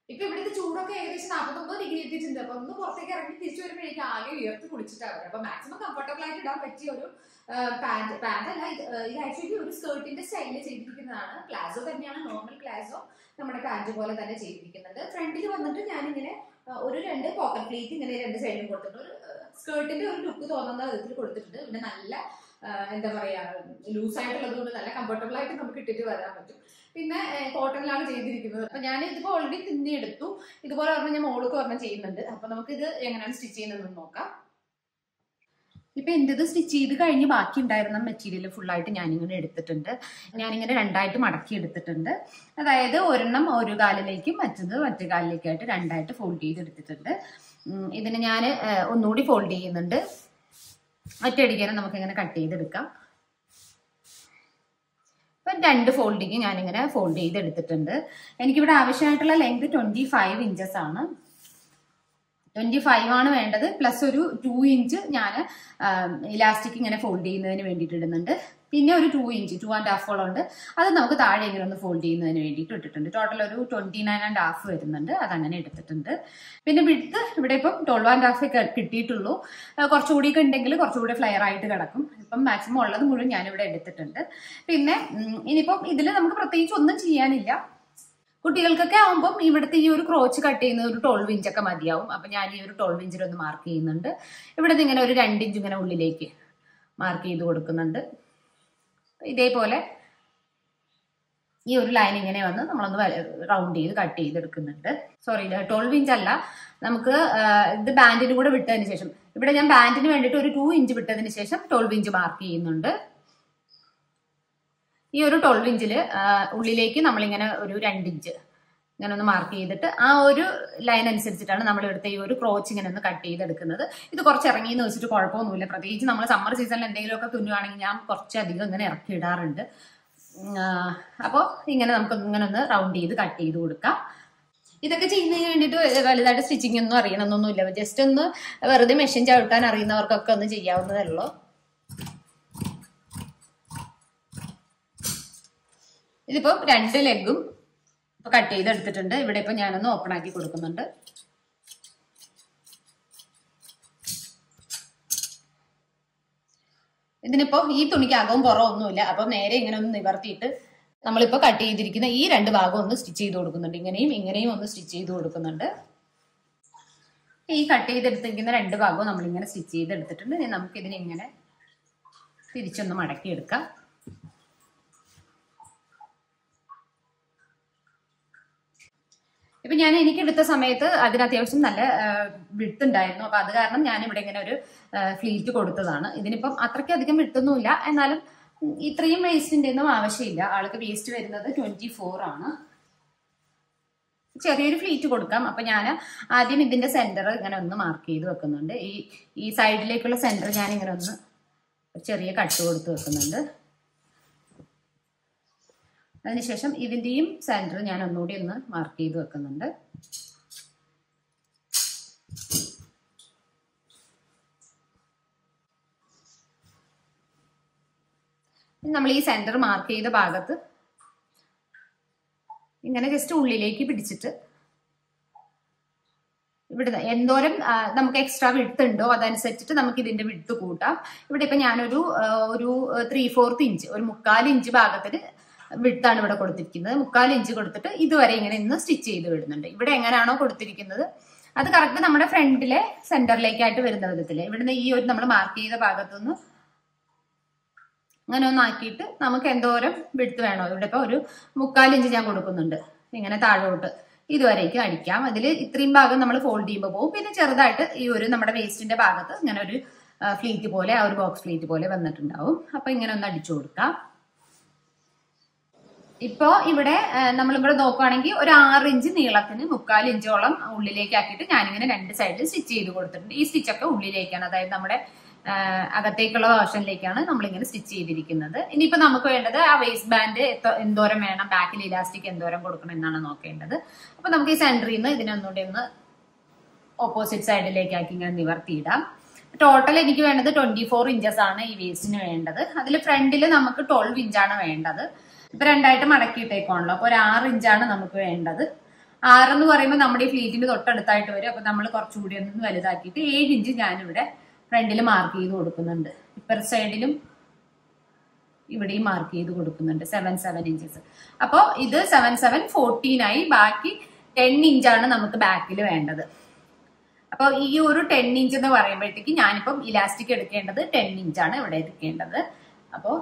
ഇപ്പൊ ഇവിടുത്തെ ചൂടൊക്കെ ഏകദേശം നാൽപ്പത്തൊമ്പത് ഡിഗ്രി എത്തിയിട്ടുണ്ട് അപ്പൊ ഒന്ന് പുറത്തേക്ക് ഇറങ്ങി തിരിച്ചു വരുമ്പോഴേക്കും ആകെ വിയർത്ത് കുടിച്ചിട്ടാണ് അപ്പൊ മാക്സിമം കംഫർട്ടബിൾ ആയിട്ട് ഇടാൻ പറ്റിയ ഒരു പാന്റ് പാന്റ് അല്ല ഇത് ആ, ഇത് ആക്ച്വലി ഒരു സ്കേർട്ടിന്റെ സ്റ്റൈലിൽ ചെയ്തിരിക്കുന്നതാണ് പ്ലാസോ തന്നെയാണ് നോർമൽ പ്ലാസോ നമ്മുടെ പാന്റ് പോലെ തന്നെ ചെയ്തിരിക്കുന്നത് ഫ്രണ്ടിൽ വന്നിട്ട് ഞാനിങ്ങനെ ആ, ഒരു രണ്ട് പോക്കറ്റ് പ്ലേറ്റ് ഇങ്ങനെ രണ്ട് സൈഡിലും കൊടുത്തിട്ടുണ്ട് ഒരു സ്കേർട്ടിന്റെ ഒരു ലുക്ക് തോന്നുന്ന വിധത്തിൽ കൊടുത്തിട്ടുണ്ട് പിന്നെ നല്ല ആ, എന്താ പറയാ ലൂസ് ആയിട്ടുള്ളത് കൊണ്ട് നല്ല കംഫർട്ടബിൾ ആയിട്ട് നമുക്ക് ഇട്ടിട്ട് വരാൻ പറ്റും പിന്നെ കോട്ടണിലാണ് ചെയ്തിരിക്കുന്നത് അപ്പൊ ഞാൻ ഇതിപ്പോ ഓൾറെഡി തിന്നി എടുത്തു ഇതുപോലെ പറഞ്ഞാൽ ഞാൻ മോൾക്ക് ഒരെണ്ണം ചെയ്യുന്നുണ്ട് അപ്പൊ നമുക്ക് ഇത് എങ്ങനെയാണ് സ്റ്റിച്ച് ചെയ്യുന്നത് നോക്കാം ഇപ്പൊ എന്റേത് സ്റ്റിച്ച് ചെയ്ത് കഴിഞ്ഞ് ബാക്കി ഉണ്ടായിരുന്ന മെറ്റീരിയൽ ഫുള്ളായിട്ട് ഞാനിങ്ങനെ എടുത്തിട്ടുണ്ട് ഞാനിങ്ങനെ രണ്ടായിട്ട് മടക്കി എടുത്തിട്ടുണ്ട് അതായത് ഒരെണ്ണം ഒരു കാലിലേക്കും മറ്റത് മറ്റേ കാലിലേക്കായിട്ട് രണ്ടായിട്ട് ഫോൾഡ് ചെയ്ത് എടുത്തിട്ടുണ്ട് ഉം, ഇതിന് ഞാൻ ഒന്നുകൂടി ഫോൾഡ് ചെയ്യുന്നുണ്ട് ഒറ്റയടിക്കാനും നമുക്ക് ഇങ്ങനെ കട്ട് ചെയ്തെടുക്കാം ഇപ്പം രണ്ട് ഫോൾഡിങ് ഞാനിങ്ങനെ ഫോൾഡ് ചെയ്ത് എടുത്തിട്ടുണ്ട് എനിക്കിവിടെ ആവശ്യമായിട്ടുള്ള ലെങ്ത് ട്വന്റി ഫൈവ് ഇഞ്ചസ് ആണ് ട്വന്റി ഫൈവ് ആണ് വേണ്ടത് പ്ലസ് ഒരു ടു ഇഞ്ച് ഞാൻ ഇലാസ്റ്റിക് ഇങ്ങനെ ഫോൾഡ് ചെയ്യുന്നതിന് വേണ്ടിയിട്ട് ഇടുന്നുണ്ട് പിന്നെ ഒരു ടു ഇഞ്ച് ടു ആൻഡ് ഹാഫോളം ഉണ്ട് അത് നമുക്ക് താഴെ ഇങ്ങനെ ഒന്ന് ഫോൾഡ് ചെയ്യുന്നതിന് വേണ്ടിയിട്ട് ഇട്ടിട്ടുണ്ട് ടോട്ടൽ ഒരു ട്വന്റി നയൻ ആൻഡ് ഹാഫ് വരുന്നുണ്ട് അതങ്ങനെ എടുത്തിട്ടുണ്ട് പിന്നെ വിടുത്ത് ഇവിടെ ഇപ്പം ട്വൽവ് ആൻഡ് ഹാഫ് കിട്ടിയിട്ടുള്ളൂ ആ, കുറച്ചുകൂടി ഒക്കെ ഉണ്ടെങ്കിൽ കുറച്ചുകൂടി ഫ്ലെയർ ആയിട്ട് കിടക്കും ഇപ്പം മാക്സിമം ഉള്ളത് മുഴുവൻ ഞാനിവിടെ എടുത്തിട്ടുണ്ട് പിന്നെ ഉം, ഇനിയിപ്പം ഇതിൽ നമുക്ക് പ്രത്യേകിച്ച് ഒന്നും ചെയ്യാനില്ല കുട്ടികൾക്കൊക്കെ ആവുമ്പം ഇവിടുത്തെ ഈ ഒരു ക്രോച്ച് കട്ട് ചെയ്യുന്ന ഒരു ട്വൽവ് ഇഞ്ചൊക്കെ മതിയാവും അപ്പൊ ഞാൻ ഈ ഒരു ട്വൽവ് ഇഞ്ചിൽ ഒന്ന് മാർക്ക് ചെയ്യുന്നുണ്ട് ഇവിടെ ഇങ്ങനെ ഒരു രണ്ട് ഇഞ്ച് ഇങ്ങനെ ഉള്ളിലേക്ക് മാർക്ക് ചെയ്ത് കൊടുക്കുന്നുണ്ട് ഇതേപോലെ ഈ ഒരു ലൈൻ ഇങ്ങനെ വന്ന് നമ്മളൊന്ന് റൗണ്ട് ചെയ്ത് കട്ട് ചെയ്തെടുക്കുന്നുണ്ട് സോറി ട്വൽവ് ഇഞ്ച് അല്ല നമുക്ക് ആ, ഇത് ബാൻഡിന് കൂടെ വിട്ടതിന് ശേഷം ഇവിടെ ഞാൻ ബാൻഡിന് വേണ്ടിയിട്ട് ഒരു ടു ഇഞ്ച് വിട്ടതിന് ശേഷം ട്വൽവ് ഇഞ്ച് മാർക്ക് ചെയ്യുന്നുണ്ട് ഈ ഒരു ട്വൽവ് ഇഞ്ചിൽ ഉള്ളിലേക്ക് നമ്മളിങ്ങനെ ഒരു രണ്ട് ഇഞ്ച് ഇങ്ങനെ ഒന്ന് മാർക്ക് ചെയ്തിട്ട് ആ ഒരു ലൈൻ അനുസരിച്ചിട്ടാണ് നമ്മൾ ഇവിടുത്തെ ഈ ഒരു ക്രോച്ച് ഇങ്ങനെ ഒന്ന് കട്ട് ചെയ്തെടുക്കുന്നത് ഇത് കുറച്ച് ഇറങ്ങി എന്ന് വെച്ചിട്ട് കുഴപ്പമൊന്നുമില്ല പ്രത്യേകിച്ച് നമ്മൾ സമ്മർ സീസണിൽ എന്തെങ്കിലുമൊക്കെ തുന്നുവാണെങ്കിൽ ഞാൻ കുറച്ചധികം ഇങ്ങനെ ഇറക്കി ഇടാറുണ്ട് അപ്പോൾ ഇങ്ങനെ നമുക്ക് ഇങ്ങനെ ഒന്ന് റൗണ്ട് ചെയ്ത് കട്ട് ചെയ്ത് കൊടുക്കാം ഇതൊക്കെ ചെയ്യുന്നതിന് വേണ്ടിയിട്ട് വലുതായിട്ട് സ്റ്റിച്ചിങ് ഒന്നും അറിയണമെന്നൊന്നുമില്ല ജസ്റ്റ് ഒന്ന് വെറുതെ മെഷീൻ ചവിട്ടാൻ അറിയുന്നവർക്കൊക്കെ ഒന്ന് ചെയ്യാവുന്നതേ ഉള്ളൂ ഇതിപ്പം രണ്ട് ലെഗും ഇപ്പൊ കട്ട് ചെയ്തെടുത്തിട്ടുണ്ട് ഇവിടെ ഇപ്പൊ ഞാനൊന്ന് ഓപ്പൺ ആക്കി കൊടുക്കുന്നുണ്ട് ഇതിനിപ്പോ ഈ തുണിക്ക് അകവും പുറവും ഒന്നുമില്ല അപ്പൊ നേരെ ഇങ്ങനെ ഒന്ന് നിവർത്തിയിട്ട് നമ്മളിപ്പോ കട്ട് ചെയ്തിരിക്കുന്ന ഈ രണ്ട് ഭാഗം ഒന്ന് സ്റ്റിച്ച് ചെയ്ത് കൊടുക്കുന്നുണ്ട് ഇങ്ങനെയും ഇങ്ങനെയും ഒന്ന് സ്റ്റിച്ച് ചെയ്ത് കൊടുക്കുന്നുണ്ട് ഈ കട്ട് ചെയ്തെടുത്തിരിക്കുന്ന രണ്ട് ഭാഗവും നമ്മളിങ്ങനെ സ്റ്റിച്ച് ചെയ്തെടുത്തിട്ടുണ്ട് ഇനി നമുക്കിതിനെ ഇങ്ങനെ തിരിച്ചൊന്ന് മടക്കിയെടുക്കാം ഇപ്പൊ ഞാൻ എനിക്ക് എടുത്ത സമയത്ത് അതിന് അത്യാവശ്യം നല്ല വിട്ട് ഉണ്ടായിരുന്നു അപ്പൊ അത് കാരണം ഞാൻ ഇവിടെ ഇങ്ങനെ ഒരു ഫ്ലീറ്റ് കൊടുത്തതാണ് ഇതിനിപ്പം അത്രയ്ക്കധികം വിട്ടൊന്നുമില്ല എന്നാലും ഉം, ഇത്രയും വേസ്റ്റിന്റെ ഒന്നും ആവശ്യമില്ല ആൾക്ക് വേസ്റ്റ് വരുന്നത് ട്വന്റി ഫോർ ആണ് ചെറിയൊരു ഫ്ലീറ്റ് കൊടുക്കാം അപ്പൊ ഞാൻ ആദ്യം ഇതിന്റെ സെന്റർ ഇങ്ങനെ ഒന്ന് മാർക്ക് ചെയ്ത് വെക്കുന്നുണ്ട് ഈ ഈ സൈഡിലേക്കുള്ള സെന്റർ ഞാൻ ഇങ്ങനെ ഒന്ന് ചെറിയ കട്ട് കൊടുത്ത് വെക്കുന്നുണ്ട് അതിനുശേഷം ഇതിന്റെയും സെന്റർ ഞാൻ ഒന്നുകൂടി ഒന്ന് മാർക്ക് ചെയ്ത് വെക്കുന്നുണ്ട് ഇനി നമ്മൾ ഈ സെന്റർ മാർക്ക് ചെയ്ത ഭാഗത്ത് ഇങ്ങനെ ജസ്റ്റ് ഉള്ളിലേക്ക് പിടിച്ചിട്ട് ഇവിടെ എന്തോരം ആ, നമുക്ക് എക്സ്ട്രാ വിഡ്ത്ത് ഉണ്ടോ അതനുസരിച്ചിട്ട് നമുക്ക് ഇതിന്റെ വിഡ്ത്ത് കൂട്ടാം ഇവിടെ ഇപ്പൊ ഞാനൊരു ആ, ഒരു ത്രീ ഫോർത്ത് ഇഞ്ച് ഒരു മുക്കാൽ ഇഞ്ച് ഭാഗത്തിന് വിഡ്ത്താണ് ഇവിടെ കൊടുത്തിരിക്കുന്നത് മുക്കാൽ ഇഞ്ച് കൊടുത്തിട്ട് ഇതുവരെ ഇങ്ങനെ ഇന്ന് സ്റ്റിച്ച് ചെയ്ത് വിടുന്നുണ്ട് ഇവിടെ എങ്ങനെയാണോ കൊടുത്തിരിക്കുന്നത് അത് കറക്റ്റ് നമ്മുടെ ഫ്രണ്ടിലെ സെന്ററിലേക്കായിട്ട് വരുന്ന വിധത്തില് ഇവിടുന്ന് ഈ ഒരു നമ്മൾ മാർക്ക് ചെയ്ത ഭാഗത്തുനിന്ന് അങ്ങനെ ഒന്നാക്കിയിട്ട് നമുക്ക് എന്തോരം വിടുത്ത് വേണോ ഇവിടെ ഇപ്പൊ ഒരു മുക്കാൽ ഇഞ്ച് ഞാൻ കൊടുക്കുന്നുണ്ട് ഇങ്ങനെ താഴോട്ട് ഇതുവരേക്ക് അടിക്കാം അതിൽ ഇത്രയും ഭാഗം നമ്മൾ ഫോൾഡ് ചെയ്യുമ്പോൾ പോകും പിന്നെ ചെറുതായിട്ട് ഈ ഒരു നമ്മുടെ വേസ്റ്റിന്റെ ഭാഗത്ത് ഇങ്ങനെ ഒരു ഫ്ലീറ്റ് പോലെ ആ ഒരു ബോക്സ് ഫ്ലീറ്റ് പോലെ വന്നിട്ടുണ്ടാവും അപ്പൊ ഇങ്ങനെ ഒന്ന് അടിച്ചു കൊടുക്കാം ഇപ്പോ ഇവിടെ ആ, നമ്മളിവിടെ നോക്കുവാണെങ്കിൽ ഒരു ആറ് ഇഞ്ച് നീളത്തിന് മുക്കാൽ ഇഞ്ചോളം ഉള്ളിലേക്ക് ആക്കിയിട്ട് ഞാനിങ്ങനെ രണ്ട് സൈഡിൽ സ്റ്റിച്ച് ചെയ്ത് കൊടുത്തിട്ടുണ്ട് ഈ സ്റ്റിച്ചൊക്കെ ഉള്ളിലേക്കാണ് അതായത് നമ്മുടെ ആ, അകത്തേക്കുള്ള വേർഷനിലേക്കാണ് നമ്മളിങ്ങനെ സ്റ്റിച്ച് ചെയ്തിരിക്കുന്നത് ഇനിയിപ്പോ നമുക്ക് വേണ്ടത് ആ വേസ്റ്റ് ബാൻഡ് എന്തോരം വേണം ബാക്കിൽ ഇലാസ്റ്റിക് എന്തോരം കൊടുക്കണം എന്നാണ് നോക്കേണ്ടത് അപ്പൊ നമുക്ക് ഈ സെന്ററിൽ നിന്ന് ഇതിനൊന്നുകൂടി ഒന്ന് ഓപ്പോസിറ്റ് സൈഡിലേക്ക് ആക്കി ഇങ്ങനെ നിവർത്തിയിടാം ടോട്ടൽ എനിക്ക് വേണ്ടത് ട്വന്റി ഫോർ ഇഞ്ചസ് ആണ് ഈ വേസ്റ്റിന് വേണ്ടത് അതിൽ ഫ്രണ്ടിൽ നമുക്ക് ട്വൽവ് ഇഞ്ചാണ് വേണ്ടത് ഇപ്പൊ രണ്ടായിട്ട് മടക്കിയിട്ടേക്കാണല്ലോ അപ്പൊ ഒരു ആറ് ഇഞ്ചാണ് നമുക്ക് വേണ്ടത് ആറെന്ന് പറയുമ്പോൾ നമ്മുടെ ഈ ഫ്ലീറ്റിന്റെ തൊട്ടടുത്തായിട്ട് വരും അപ്പൊ നമ്മൾ കുറച്ചുകൂടി ഒന്ന് വലുതാക്കിയിട്ട് ഏഴ് ഇഞ്ച് ഞാനിവിടെ ഫ്രണ്ടിൽ മാർക്ക് ചെയ്ത് കൊടുക്കുന്നുണ്ട് ഇപ്പർ സൈഡിലും ഇവിടെയും മാർക്ക് ചെയ്ത് കൊടുക്കുന്നുണ്ട് സെവൻ സെവൻ ഇഞ്ചസ് അപ്പോൾ ഇത് സെവൻ സെവൻ ഫോർട്ടീൻ ആയി ബാക്കി ടെൻ ഇഞ്ചാണ് നമുക്ക് ബാക്കിൽ വേണ്ടത് അപ്പോൾ ഈ ഒരു ടെൻ ഇഞ്ച് എന്ന് പറയുമ്പോഴത്തേക്ക് ഞാനിപ്പം ഇലാസ്റ്റിക് എടുക്കേണ്ടത് ടെൻ ഇഞ്ചാണ് ഇവിടെ എടുക്കേണ്ടത് അപ്പോൾ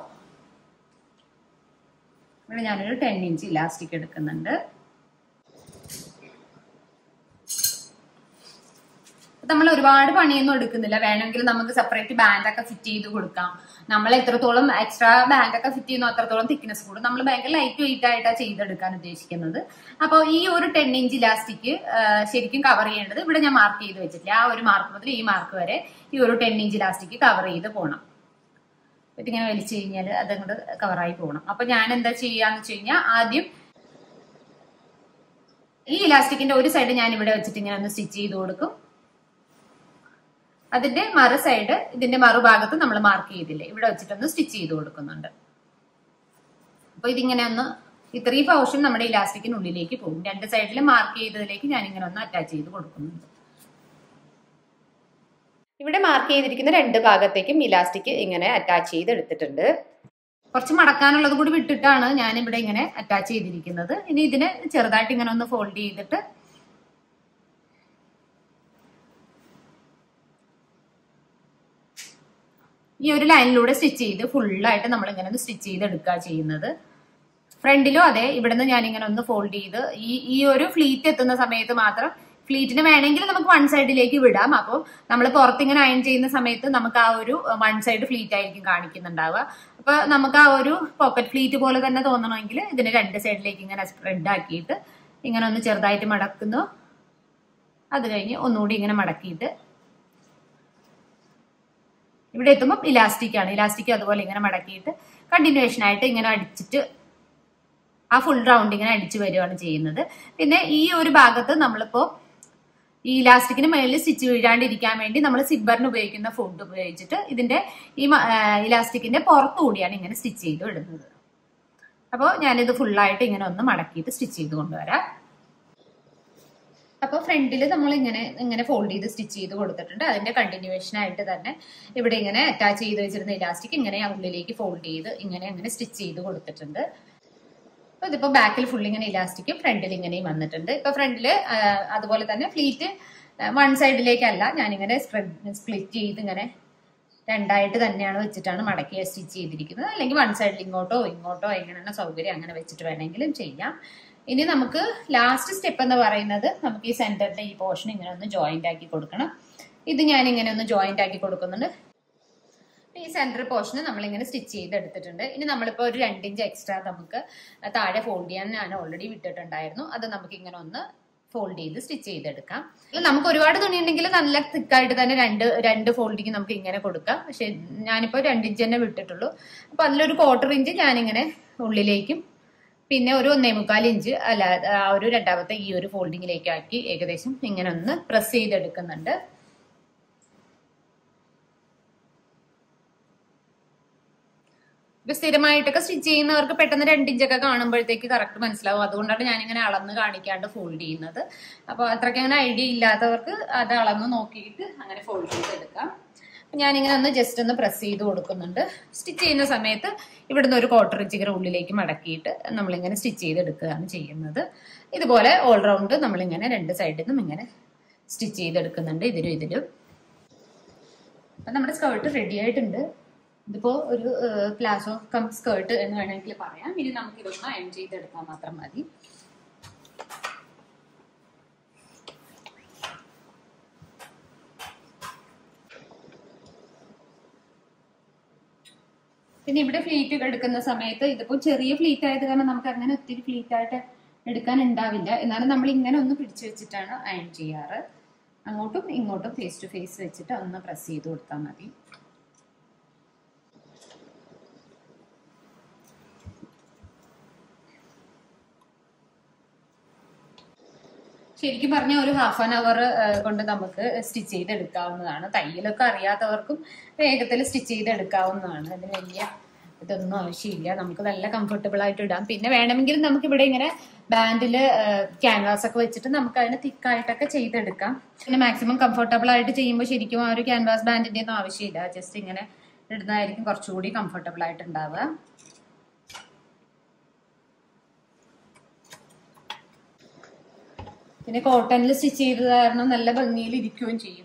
ഇവിടെ ഞാനൊരു ടെൻ ഇഞ്ച് ഇലാസ്റ്റിക് എടുക്കുന്നുണ്ട് നമ്മൾ ഒരുപാട് പണിയൊന്നും എടുക്കുന്നില്ല വേണമെങ്കിൽ നമുക്ക് സെപ്പറേറ്റ് ബാൻഡ് ഒക്കെ ഫിറ്റ് ചെയ്ത് കൊടുക്കാം നമ്മൾ എത്രത്തോളം എക്സ്ട്രാ ബാൻഡ് ഒക്കെ ഫിറ്റ് ചെയ്യുന്നു അത്രത്തോളം തിക്നെസ് കൂടും നമ്മൾ ഭയങ്കര ലൈറ്റ് വെയിറ്റ് ആയിട്ടാണ് ചെയ്തെടുക്കാൻ ഉദ്ദേശിക്കുന്നത് അപ്പോൾ ഈ ഒരു ടെൻ ഇഞ്ച് ഇലാസ്റ്റിക് ശരിക്കും കവർ ചെയ്യേണ്ടത് ഇവിടെ ഞാൻ മാർക്ക് ചെയ്ത് വെച്ചിട്ടില്ല ആ ഒരു മാർക്ക് മുതൽ ഈ മാർക്ക് വരെ ഈ ഒരു ടെൻ ഇഞ്ച് ഇലാസ്റ്റിക് കവർ ചെയ്ത് പോകണം ഇതിങ്ങനെ വലിച്ചു കഴിഞ്ഞാൽ അതങ്ങോട്ട് കവറായി പോകണം അപ്പൊ ഞാൻ എന്താ ചെയ്യാന്ന് വെച്ച് കഴിഞ്ഞാൽ ആദ്യം ഈ ഇലാസ്റ്റിക്കിന്റെ ഒരു സൈഡ് ഞാൻ ഇവിടെ വെച്ചിട്ട് ഇങ്ങനെ ഒന്ന് സ്റ്റിച്ച് ചെയ്ത് കൊടുക്കും അതിന്റെ മറു സൈഡ് ഇതിന്റെ മറുഭാഗത്ത് നമ്മൾ മാർക്ക് ചെയ്തില്ലേ ഇവിടെ വെച്ചിട്ടൊന്ന് സ്റ്റിച്ച് ചെയ്ത് കൊടുക്കുന്നുണ്ട് അപ്പൊ ഇതിങ്ങനെ ഒന്ന് ഇത്രയും പോർഷൻ നമ്മുടെ ഇലാസ്റ്റിക്കിനുള്ളിലേക്ക് പോകും രണ്ട് സൈഡിൽ മാർക്ക് ചെയ്തതിലേക്ക് ഞാൻ ഇങ്ങനെ ഒന്ന് അറ്റാച്ച് ചെയ്ത് കൊടുക്കുന്നുണ്ട് ഇവിടെ മാർക്ക് ചെയ്തിരിക്കുന്ന രണ്ട് ഭാഗത്തേക്കും ഇലാസ്റ്റിക് ഇങ്ങനെ അറ്റാച്ച് ചെയ്ത് എടുത്തിട്ടുണ്ട് കുറച്ച് മടക്കാനുള്ളത് കൂടി വിട്ടിട്ടാണ് ഞാൻ ഇവിടെ ഇങ്ങനെ അറ്റാച്ച് ചെയ്തിരിക്കുന്നത് ഇനി ഇതിനെ ചെറുതായിട്ട് ഇങ്ങനെ ഒന്ന് ഫോൾഡ് ചെയ്തിട്ട് ഈ ഒരു ലൈനിലൂടെ സ്റ്റിച്ച് ചെയ്ത് ഫുള്ളായിട്ട് നമ്മൾ ഇങ്ങനെ ഒന്ന് സ്റ്റിച്ച് ചെയ്ത് എടുക്കുക ചെയ്യുന്നത് ഫ്രണ്ടിലും അതെ ഇവിടുന്ന് ഞാൻ ഇങ്ങനെ ഒന്ന് ഫോൾഡ് ചെയ്ത് ഈ ഈ ഒരു ഫ്ലീറ്റ് എത്തുന്ന സമയത്ത് മാത്രം ഫ്ലീറ്റിന് വേണമെങ്കിൽ നമുക്ക് വൺ സൈഡിലേക്ക് വിടാം അപ്പോൾ നമ്മൾ പുറത്തിങ്ങനെ അയൺ ചെയ്യുന്ന സമയത്ത് നമുക്ക് ആ ഒരു വൺ സൈഡ് ഫ്ലീറ്റ് ആയിരിക്കും കാണിക്കുന്നുണ്ടാവുക അപ്പൊ നമുക്ക് ആ ഒരു പോക്കറ്റ് ഫ്ലീറ്റ് പോലെ തന്നെ തോന്നണമെങ്കിൽ ഇതിന് രണ്ട് സൈഡിലേക്ക് ഇങ്ങനെ സ്പ്രെഡ് ആക്കിയിട്ട് ഇങ്ങനെ ഒന്ന് ചെറുതായിട്ട് മടക്കുന്നു അത് കഴിഞ്ഞ് ഒന്നുകൂടി ഇങ്ങനെ മടക്കിയിട്ട് ഇവിടെ എത്തുമ്പോൾ ഇലാസ്റ്റിക് ആണ് ഇലാസ്റ്റിക് അതുപോലെ ഇങ്ങനെ മടക്കിയിട്ട് കണ്ടിന്യൂവേഷൻ ആയിട്ട് ഇങ്ങനെ അടിച്ചിട്ട് ആ ഫുൾ റൗണ്ട് ഇങ്ങനെ അടിച്ചു വരികയാണ് ചെയ്യുന്നത് പിന്നെ ഈ ഒരു ഭാഗത്ത് നമ്മളിപ്പോ ഈ ഇലാസ്റ്റിക്കിന് മേളിൽ സ്റ്റിച്ച് വീഴാണ്ടിരിക്കാൻ വേണ്ടി നമ്മൾ സിബറിന് ഉപയോഗിക്കുന്ന ഫുഡ് ഉപയോഗിച്ചിട്ട് ഇതിന്റെ ഈ ഇലാസ്റ്റിക്കിന്റെ പുറത്തുകൂടിയാണ് ഇങ്ങനെ സ്റ്റിച്ച് ചെയ്ത് ഇടുന്നത് അപ്പോൾ ഞാനിത് ഫുള്ളായിട്ട് ഇങ്ങനെ ഒന്ന് മടക്കിയിട്ട് സ്റ്റിച്ച് ചെയ്ത് കൊണ്ടുവരാം അപ്പോൾ ഫ്രണ്ടിൽ നമ്മൾ ഇങ്ങനെ ഇങ്ങനെ ഫോൾഡ് ചെയ്ത് സ്റ്റിച്ച് ചെയ്ത് കൊടുത്തിട്ടുണ്ട് അതിന്റെ കണ്ടിന്യൂവേഷൻ ആയിട്ട് തന്നെ ഇവിടെ ഇങ്ങനെ അറ്റാച്ച് ചെയ്ത് വെച്ചിരുന്ന ഇലാസ്റ്റിക് ഇങ്ങനെ ഉള്ളിലേക്ക് ഫോൾഡ് ചെയ്ത് ഇങ്ങനെ അങ്ങനെ സ്റ്റിച്ച് ചെയ്ത് കൊടുത്തിട്ടുണ്ട് അപ്പൊ ഇതിപ്പോ ബാക്കിൽ ഫുൾ ഇങ്ങനെ ഇലാസ്റ്റിക്കും ഫ്രണ്ടിൽ ഇങ്ങനെയും വന്നിട്ടുണ്ട് ഇപ്പൊ ഫ്രണ്ടില് അതുപോലെ തന്നെ ഫ്ലീറ്റ് വൺ സൈഡിലേക്കല്ല ഞാനിങ്ങനെ സ്പ്രെഡ് സ്പ്ലിറ്റ് ചെയ്ത് ഇങ്ങനെ രണ്ടായിട്ട് തന്നെയാണ് വെച്ചിട്ടാണ് മടക്കി സ്റ്റിച്ച് ചെയ്തിരിക്കുന്നത് അല്ലെങ്കിൽ വൺ സൈഡിൽ ഇങ്ങോട്ടോ ഇങ്ങോട്ടോ എങ്ങനെയാണ് സൗകര്യം അങ്ങനെ വെച്ചിട്ട് വേണമെങ്കിലും ചെയ്യാം ഇനി നമുക്ക് ലാസ്റ്റ് സ്റ്റെപ്പ് എന്ന് പറയുന്നത് നമുക്ക് ഈ സെന്ററിന്റെ ഈ പോർഷൻ ഇങ്ങനെ ഒന്ന് ജോയിന്റ് ആക്കി കൊടുക്കണം ഇത് ഞാൻ ഇങ്ങനെ ഒന്ന് ജോയിന്റ് ആക്കി കൊടുക്കുന്നുണ്ട് ഈ സെന്റർ പോർഷന് നമ്മളിങ്ങനെ സ്റ്റിച്ച് ചെയ്ത് എടുത്തിട്ടുണ്ട് ഇനി നമ്മളിപ്പോൾ ഒരു രണ്ടിഞ്ച് എക്സ്ട്രാ നമുക്ക് താഴെ ഫോൾഡ് ചെയ്യാൻ ഞാൻ ഓൾറെഡി വിട്ടിട്ടുണ്ടായിരുന്നു അത് നമുക്ക് ഇങ്ങനെ ഒന്ന് ഫോൾഡ് ചെയ്ത് സ്റ്റിച്ച് ചെയ്തെടുക്കാം നമുക്ക് ഒരുപാട് തുണി ഉണ്ടെങ്കിൽ നല്ല തിക്കായിട്ട് തന്നെ രണ്ട് രണ്ട് ഫോൾഡിങ് നമുക്ക് ഇങ്ങനെ കൊടുക്കാം പക്ഷെ ഞാനിപ്പോൾ രണ്ടിഞ്ച് തന്നെ വിട്ടിട്ടുള്ളൂ അപ്പൊ അതിലൊരു ക്വാർട്ടർ ഇഞ്ച് ഞാനിങ്ങനെ ഉള്ളിലേക്കും പിന്നെ ഒരു ഒന്നേ മുക്കാൽ ഇഞ്ച് അല്ല ആ ഒരു രണ്ടാമത്തെ ഈ ഒരു ഫോൾഡിങ്ങിലേക്ക് ആക്കി ഏകദേശം ഇങ്ങനെ ഒന്ന് പ്രസ് ചെയ്തെടുക്കുന്നുണ്ട് ഇപ്പൊ സ്ഥിരമായിട്ടൊക്കെ സ്റ്റിച്ച് ചെയ്യുന്നവർക്ക് പെട്ടെന്ന് രണ്ടിഞ്ചൊക്കെ കാണുമ്പോഴത്തേക്ക് കറക്റ്റ് മനസ്സിലാവും അതുകൊണ്ടാണ് ഞാനിങ്ങനെ അളന്ന് കാണിക്കാണ്ട് ഫോൾഡ് ചെയ്യുന്നത് അപ്പോൾ അത്രയ്ക്ക് അങ്ങനെ ഐഡിയ ഇല്ലാത്തവർക്ക് അത് അളന്ന് നോക്കിയിട്ട് അങ്ങനെ ഫോൾഡ് ചെയ്തെടുക്കാം ഞാനിങ്ങനെ ഒന്ന് ജസ്റ്റ് ഒന്ന് പ്രസ് ചെയ്ത് കൊടുക്കുന്നുണ്ട് സ്റ്റിച്ച് ചെയ്യുന്ന സമയത്ത് ഇവിടുന്ന് ഒരു ക്വാർട്ടർ ഇഞ്ച് ഇങ്ങനെ ഉള്ളിലേക്ക് മടക്കിയിട്ട് നമ്മളിങ്ങനെ സ്റ്റിച്ച് ചെയ്തെടുക്കുകയാണ് ചെയ്യുന്നത് ഇതുപോലെ ഓൾ റൗണ്ട് നമ്മളിങ്ങനെ രണ്ട് സൈഡിൽ നിന്നും ഇങ്ങനെ സ്റ്റിച്ച് ചെയ്തെടുക്കുന്നുണ്ട് ഇതിലും ഇതിലും അപ്പം നമ്മുടെ സ്കേർട്ട് റെഡി ആയിട്ടുണ്ട് ഇതിപ്പോ ഒരു പ്ലാസോ കം സ്കേർട്ട് എന്ന് വേണമെങ്കിൽ പറയാം ഇനി നമുക്ക് ഇതൊന്ന് അയൺ ചെയ്തെടുക്കാൻ മാത്രം മതി പിന്നെ ഇവിടെ ഫ്ലീറ്റ് എടുക്കുന്ന സമയത്ത് ഇതിപ്പോ ചെറിയ ഫ്ലീറ്റ് ആയത് കാരണം നമുക്ക് അങ്ങനെ ഒത്തിരി ഫ്ലീറ്റ് ആയിട്ട് എടുക്കാൻ ഉണ്ടാവില്ല എന്നാലും നമ്മൾ ഇങ്ങനെ ഒന്ന് പിടിച്ചു വെച്ചിട്ടാണ് അയൺ ചെയ്യാറ് അങ്ങോട്ടും ഇങ്ങോട്ടും ഫേസ് ടു ഫേസ് വെച്ചിട്ട് ഒന്ന് പ്രസ് ചെയ്ത് കൊടുത്താൽ മതി ശരിക്കും പറഞ്ഞ ഒരു ഹാഫ് ആൻ അവർ കൊണ്ട് നമുക്ക് സ്റ്റിച്ച് ചെയ്തെടുക്കാവുന്നതാണ് തയ്യലൊക്കെ അറിയാത്തവർക്കും വേഗത്തിൽ സ്റ്റിച്ച് ചെയ്തെടുക്കാവുന്നതാണ് അതിന് വലിയ ഇതൊന്നും ആവശ്യമില്ല നമുക്ക് നല്ല കംഫർട്ടബിൾ ആയിട്ട് ഇടാം പിന്നെ വേണമെങ്കിൽ നമുക്ക് ഇവിടെ ഇങ്ങനെ ബാൻഡില് ക്യാൻവാസ് ഒക്കെ വെച്ചിട്ട് നമുക്ക് അതിന് തിക്കായിട്ടൊക്കെ ചെയ്തെടുക്കാം പിന്നെ മാക്സിമം കംഫർട്ടബിൾ ആയിട്ട് ചെയ്യുമ്പോൾ ശരിക്കും ആ ഒരു ക്യാൻവാസ് ബാൻഡിന്റെ ഒന്നും ആവശ്യമില്ല ജസ്റ്റ് ഇങ്ങനെ ഇടുന്നതായിരിക്കും കുറച്ചുകൂടി കംഫർട്ടബിൾ ആയിട്ട് ഉണ്ടാവുക പിന്നെ കോട്ടണിൽ സ്റ്റിച്ച് ചെയ്തത് കാരണം നല്ല ഭംഗിയിൽ ഇരിക്കുകയും ചെയ്യും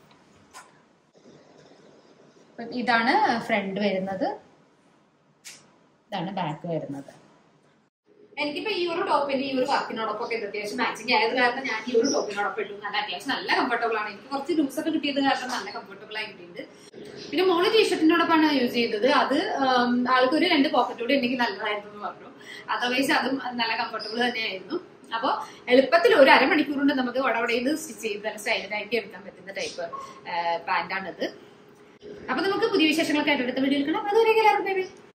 അപ്പം ഇതാണ് ഫ്രണ്ട് വരുന്നത് ഇതാണ് ബാക്ക് വരുന്നത് എനിക്കിപ്പോ ഈ ഒരു ടോപ്പിന്റെ ഈ ഒരു വർക്കിനോടൊപ്പം ഒക്കെ ഇത് അത്യാവശ്യം മാച്ചിങ് ആയത് കാരണം ഞാൻ ഈ ഒരു ടോപ്പിനോടൊപ്പം ഇട്ടു നല്ല അത്യാവശ്യം നല്ല കംഫർട്ടബിൾ ആണ് എനിക്ക് കുറച്ച് ലൂസ് ഒക്കെ കിട്ടിയത് കാരണം നല്ല കംഫർട്ടബിൾ ആയി കിട്ടിയിട്ടുണ്ട് പിന്നെ മോള് ടീഷർട്ടിനോടൊപ്പമാണ് യൂസ് ചെയ്തത് അത് ആം, ആൾക്കൊരു രണ്ട് പോക്കറ്റ് കൂടി ഉണ്ടെങ്കിൽ നല്ലതായിരുന്നു എന്ന് പറഞ്ഞു അതർവൈസ് അതും നല്ല കംഫർട്ടബിൾ തന്നെയായിരുന്നു അപ്പോൾ എളുപ്പത്തിൽ ഒരു അരമണിക്കൂർ കൊണ്ട് നമുക്ക് വടവടയിൽ സ്റ്റിച്ച് ചെയ്ത് നല്ല സ്റ്റൈലിനായിട്ട് എടുക്കാൻ പറ്റുന്ന ടൈപ്പ് പാന്റാണിത് അപ്പൊ നമുക്ക് പുതിയ വിശേഷങ്ങളൊക്കെ ആയിട്ട് അടുത്ത വീഡിയോയിൽ കാണാം അതുവരെ എല്ലാവർക്കും bye bye.